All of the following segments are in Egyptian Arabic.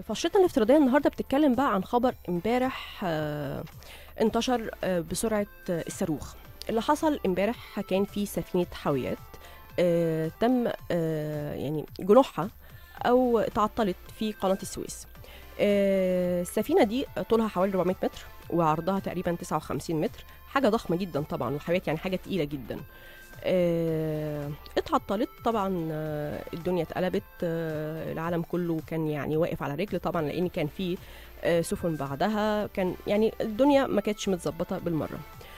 فشرتنا الافتراضيه النهارده بتتكلم بقى عن خبر امبارح آه، انتشر آه، بسرعه آه، الصاروخ اللي حصل امبارح كان في سفينه حاويات آه، تم آه، يعني جنوحها او تعطلت في قناه السويس آه، السفينه دي طولها حوالي 400 متر وعرضها تقريبا 59 متر حاجه ضخمه جدا طبعا والحاويات يعني حاجه تقيله جدا آه، اتعطلت طبعا آه، الدنيا اتقلبت آه، العالم كله كان يعني واقف على رجل طبعا لان كان في آه، سفن بعدها كان يعني الدنيا ما كانتش متظبطه بالمره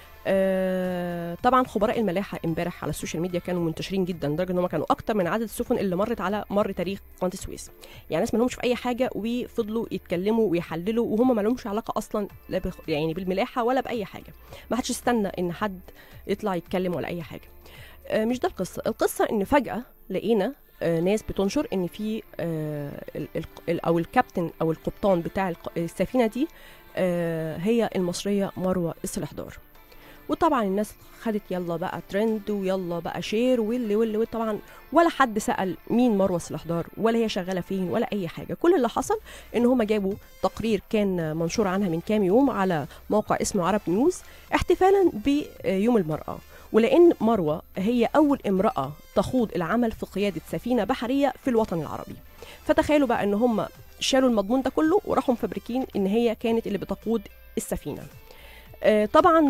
آه، طبعا خبراء الملاحه امبارح على السوشيال ميديا كانوا منتشرين جدا لدرجه ان هم كانوا اكتر من عدد السفن اللي مرت على مر تاريخ قناه السويس يعني ناس ما لهمش في اي حاجه وفضلوا يتكلموا ويحللوا وهم ما لهمش علاقه اصلا لا بخ... يعني بالملاحه ولا باي حاجه ما حدش استنى ان حد يطلع يتكلم ولا اي حاجه آه، مش ده القصه القصه ان فجاه لقينا آه، ناس بتنشر ان في آه، ال- ال- ال- او الكابتن او القبطان بتاع الق- السفينه دي آه، هي المصريه مروه السلحدار وطبعا الناس خدت يلا بقى ترند ويلا بقى شير واللي واللي واللي طبعا ولا حد سال مين مروه السلحدار ولا هي شغاله فين ولا اي حاجه كل اللي حصل ان هم جابوا تقرير كان منشور عنها من كام يوم على موقع اسمه عرب نيوز احتفالا بيوم المراه ولان مروه هي اول امراه تخوض العمل في قياده سفينه بحريه في الوطن العربي فتخيلوا بقى ان هم شالوا المضمون ده كله وراحوا مفبركين ان هي كانت اللي بتقود السفينه آه، طبعا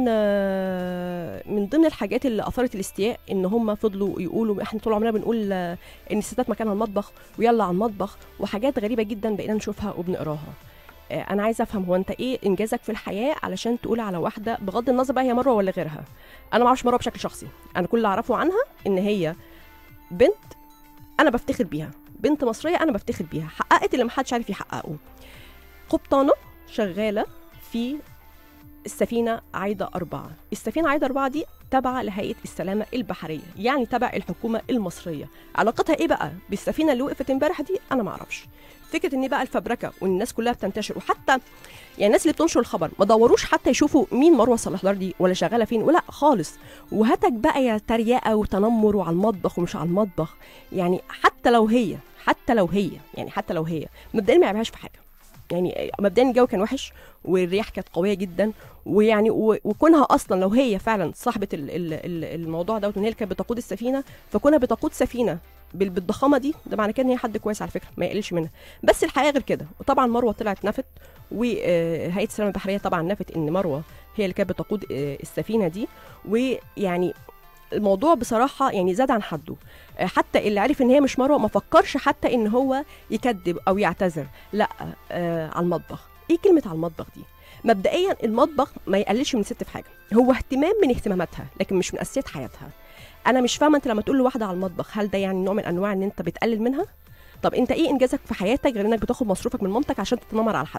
آه، من ضمن الحاجات اللي اثارت الاستياء ان هم فضلوا يقولوا احنا طول عمرنا بنقول آه، ان الستات مكانها المطبخ ويلا على المطبخ وحاجات غريبه جدا بقينا نشوفها وبنقراها آه، انا عايزه افهم هو انت ايه انجازك في الحياه علشان تقول على واحده بغض النظر بقى هي مروه ولا غيرها انا ما اعرفش مروه بشكل شخصي انا كل اللي اعرفه عنها ان هي بنت انا بفتخر بيها بنت مصريه انا بفتخر بيها حققت اللي محدش عارف يحققه قبطانه شغاله في السفينة عايدة أربعة السفينة عايدة أربعة دي تابعة لهيئة السلامة البحرية يعني تبع الحكومة المصرية علاقتها إيه بقى بالسفينة اللي وقفت امبارح دي أنا معرفش فكرة إن بقى الفبركة والناس كلها بتنتشر وحتى يعني الناس اللي بتنشر الخبر ما دوروش حتى يشوفوا مين مروه صلاح دار دي ولا شغاله فين ولا خالص وهتك بقى يا تريقه وتنمر وعلى المطبخ ومش على المطبخ يعني حتى لو هي حتى لو هي يعني حتى لو هي مبدئيا ما يعيبهاش في حاجه يعني مبدئيا الجو كان وحش والرياح كانت قويه جدا ويعني و- وكونها اصلا لو هي فعلا صاحبه ال- ال- ال- الموضوع دوت وان هي اللي كانت بتقود السفينه فكونها بتقود سفينه بال- بالضخامه دي ده معنى كده ان هي حد كويس على فكره ما يقلش منها بس الحقيقه غير كده وطبعا مروه طلعت نفت وهيئه السلامه البحريه طبعا نفت ان مروه هي اللي كانت بتقود آه، السفينه دي ويعني الموضوع بصراحه يعني زاد عن حده آه، حتى اللي عرف ان هي مش مروه ما فكرش حتى ان هو يكذب او يعتذر لا آه على المطبخ ايه كلمه على المطبخ دي مبدئيا المطبخ ما يقللش من الست في حاجه هو اهتمام من اهتماماتها لكن مش من اساسيات حياتها انا مش فاهمه انت لما تقول لواحده على المطبخ هل ده يعني نوع من انواع ان انت بتقلل منها طب انت ايه انجازك في حياتك غير انك بتاخد مصروفك من مامتك عشان تتنمر على حد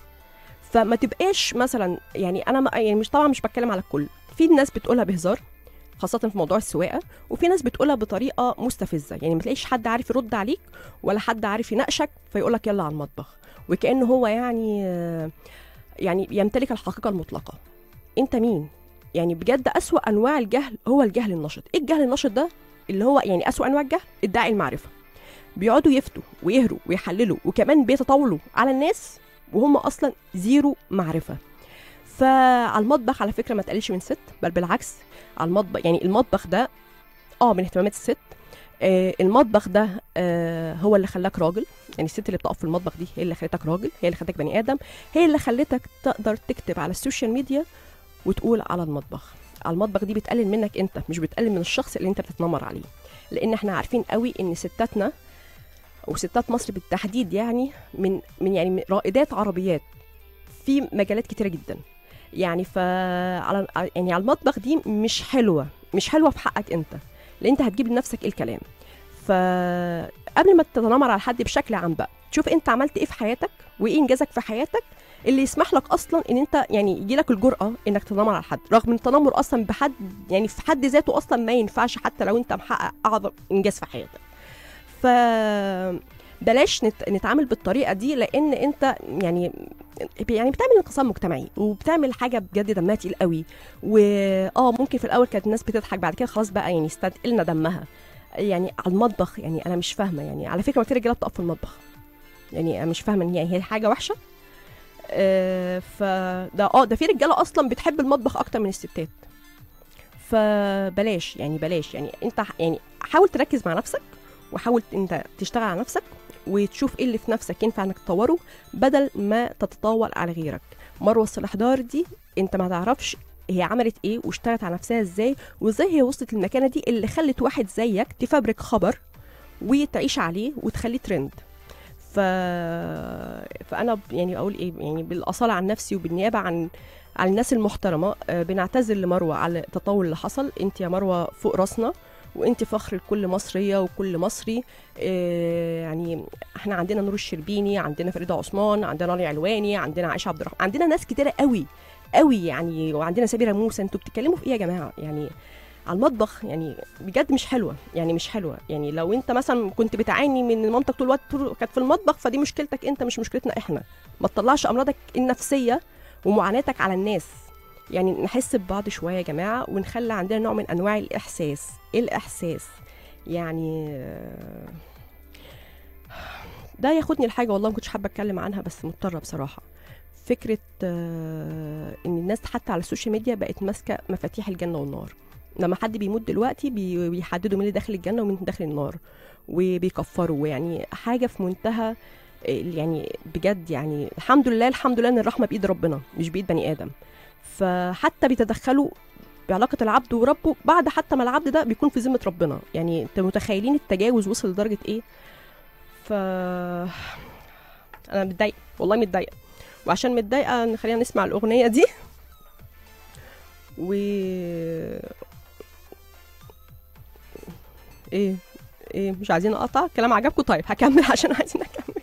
فما تبقاش مثلا يعني انا ما يعني مش طبعا مش بتكلم على الكل في ناس بتقولها بهزار خاصة في موضوع السواقة وفي ناس بتقولها بطريقة مستفزة يعني ما تلاقيش حد عارف يرد عليك ولا حد عارف يناقشك فيقولك يلا على المطبخ وكأنه هو يعني آه، يعني يمتلك الحقيقة المطلقة انت مين يعني بجد أسوأ أنواع الجهل هو الجهل النشط ايه الجهل النشط ده اللي هو يعني أسوأ أنواع الجهل ادعي المعرفة بيقعدوا يفتوا ويهروا ويحللوا وكمان بيتطاولوا على الناس وهم أصلا زيرو معرفة فعلى المطبخ على فكرة ما تقللش من ست بل بالعكس على المطبخ يعني المطبخ ده اه من اهتمامات الست آه المطبخ ده آه هو اللي خلاك راجل يعني الست اللي بتقف في المطبخ دي هي اللي خلتك راجل هي اللي خلتك بني ادم هي اللي خلتك تقدر تكتب على السوشيال ميديا وتقول على المطبخ على المطبخ دي بتقلل منك انت مش بتقلل من الشخص اللي انت بتتنمر عليه لان احنا عارفين قوي ان ستاتنا وستات مصر بالتحديد يعني من من يعني من رائدات عربيات في مجالات كتيره جدا يعني ف على يعني على المطبخ دي مش حلوه مش حلوه في حقك انت لان انت هتجيب لنفسك الكلام فقبل ما تتنمر على حد بشكل عام بقى شوف انت عملت ايه في حياتك وايه انجازك في حياتك اللي يسمح لك اصلا ان انت يعني يجي لك الجرأه انك تتنمر على حد رغم ان التنمر اصلا بحد يعني في حد ذاته اصلا ما ينفعش حتى لو انت محقق اعظم انجاز في حياتك ف بلاش نت... نتعامل بالطريقه دي لان انت يعني يعني بتعمل انقسام مجتمعي وبتعمل حاجه بجد دمها تقيل قوي واه ممكن في الاول كانت الناس بتضحك بعد كده خلاص بقى يعني استثقلنا دمها يعني على المطبخ يعني انا مش فاهمه يعني على فكره ما في رجاله بتقف في المطبخ يعني أنا مش فاهمه ان هي هي حاجه وحشه آه، فده اه ده في رجاله اصلا بتحب المطبخ اكتر من الستات فبلاش يعني بلاش يعني انت ح- يعني حاول تركز مع نفسك وحاول انت تشتغل على نفسك وتشوف ايه اللي في نفسك ينفع انك تطوره بدل ما تتطاول على غيرك مروه صلاح دار دي انت ما تعرفش هي عملت ايه واشتغلت على نفسها ازاي وازاي هي وصلت للمكانه دي اللي خلت واحد زيك تفبرك خبر وتعيش عليه وتخليه ترند ف... فانا ب- يعني اقول ايه يعني بالاصاله عن نفسي وبالنيابه عن عن الناس المحترمه آه، بنعتذر لمروه على التطور اللي حصل انت يا مروه فوق راسنا وانت فخر لكل مصريه وكل مصري آه، يعني احنا عندنا نور الشربيني عندنا فريده عثمان عندنا رانيا علواني عندنا عائشه عبد الرحمن عندنا ناس كتيره قوي قوي يعني وعندنا سميره موسى انتوا بتتكلموا في ايه يا جماعه يعني على المطبخ يعني بجد مش حلوه يعني مش حلوه يعني لو انت مثلا كنت بتعاني من مامتك طول الوقت طول- كانت في المطبخ فدي مشكلتك انت مش مشكلتنا احنا ما تطلعش امراضك النفسيه ومعاناتك على الناس يعني نحس ببعض شويه يا جماعه ونخلي عندنا نوع من انواع الاحساس ايه الاحساس يعني آه، ده ياخدني لحاجه والله ما كنتش حابه اتكلم عنها بس مضطره بصراحه فكره آه، ان الناس حتى على السوشيال ميديا بقت ماسكه مفاتيح الجنه والنار لما حد بيموت دلوقتي بي- بيحددوا مين اللي داخل الجنه ومين اللي داخل النار وبيكفروا يعني حاجه في منتهى يعني بجد يعني الحمد لله الحمد لله ان الرحمه بايد ربنا مش بايد بني ادم فحتى بيتدخلوا بعلاقه العبد وربه بعد حتى ما العبد ده بيكون في ذمه ربنا يعني انتوا متخيلين التجاوز وصل لدرجه ايه ف انا متضايقه والله متضايقه وعشان متضايقه خلينا نسمع الاغنيه دي و ايه ايه مش عايزين اقطع كلام عجبكم طيب هكمل عشان عايزين اكمل